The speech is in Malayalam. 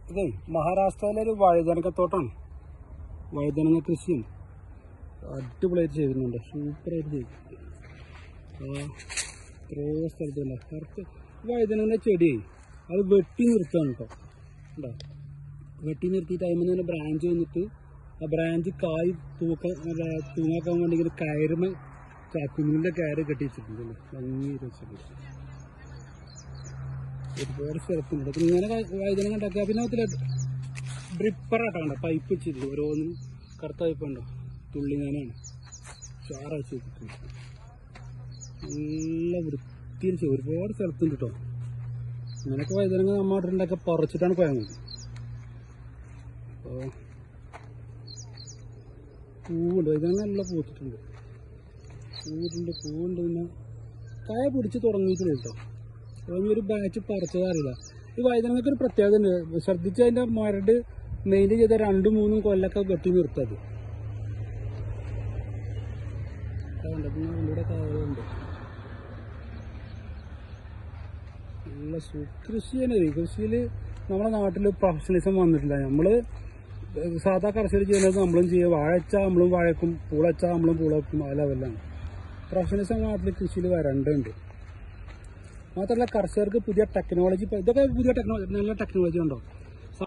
ഇതേ മഹാരാഷ്ട്രയിലെ ഒരു വഴുതനക്കത്തോട്ടാണ് വഴുതനങ്ങ കൃഷിയാണ് അടിപൊളിയായിട്ട് ചെയ്യുന്നുണ്ട് സൂപ്പറായിട്ട് ചെയ്യും ആ എത്രയോ സ്ഥലത്തല്ല കറക്റ്റ് വഴുതനങ്ങ ചെടിയായി അത് വെട്ടി നിർത്തുകയാണ് കേട്ടോ ഉണ്ടോ വെട്ടി നിർത്തിയിട്ട് അതിൽ തന്നെ ബ്രാഞ്ച് വന്നിട്ട് ആ ബ്രാഞ്ച് കായ് തൂക്ക അല്ല, തൂങ്ങാക്കാൻ വേണ്ടി ഇങ്ങനെ കയറുമ കുഞ്ഞിൻ്റെ കയറ് കെട്ടി വെച്ചിട്ടുണ്ടല്ലോ ഭംഗിയായിട്ട് വെച്ചിട്ടുണ്ട് ഒരുപാട് സ്ഥലത്തുണ്ട് അപ്പൊ ഇങ്ങനെ വൈദ്യുതി ഉണ്ടാക്കുക പിന്നെ അതിൽ ഡ്രിപ്പറാട്ടോ കണ്ടോ പൈപ്പ് വെച്ചിട്ടുണ്ട് ഓരോന്നിനും കറുത്ത പൈപ്പ് ഉണ്ടോ തുള്ളിങ്ങാനാണ് ചാറ വെച്ച് വെച്ചിട്ടുണ്ട് നല്ല വൃത്തിയിൽ ചെയ്യും ഒരുപാട് സ്ഥലത്തുണ്ട് കേട്ടോ ഇങ്ങനെയൊക്കെ വൈദ്യുതി നമ്മ നാട്ടിലുണ്ടൊക്കെ പറിച്ചിട്ടാണ് കുഴങ്ങുന്നത് അപ്പോൾ പൂവുണ്ട് വൈദ്യുതി നല്ല പൂത്തിട്ടുണ്ട് പൂവിട്ടുണ്ട് പൂവുണ്ട് പിന്നെ കായ പിടിച്ച് തുടങ്ങിയിട്ടുണ്ട് കേട്ടോ അതൊന്നും ഒരു ബാച്ച് പറിച്ചത് അറിയില്ല ഈ വൈദ്യുതിക്ക് ഒരു പ്രത്യേകത ഉണ്ട് ശ്രദ്ധിച്ച് അതിന്റെ മരട് മെയിൻ ചെയ്ത രണ്ടും മൂന്നും കൊല്ലൊക്കെ വെട്ടി നിർത്തത് ഇവിടെ കായുണ്ട് നല്ല സു കൃഷി തന്നെ കൃഷിയിൽ നമ്മുടെ നാട്ടിൽ പ്രൊഫഷണലിസം വന്നിട്ടില്ല നമ്മള് സാധാ കർഷകർ ചെയ്യുന്നത് നമ്മളും ചെയ്യുക വാഴച്ചാൽ നമ്മളും വാഴക്കും പൂളച്ചാൽ നമ്മളും പൂളക്കും ആ ലെവലിലാണ് പ്രൊഫഷണലിസം നാട്ടിൽ കൃഷിയിൽ വരണ്ടുണ്ട് മാത്രമല്ല കർഷകർക്ക് പുതിയ ടെക്നോളജി ഇതൊക്കെ പുതിയ ടെക്നോളജി നല്ല ടെക്നോളജി ഉണ്ടോ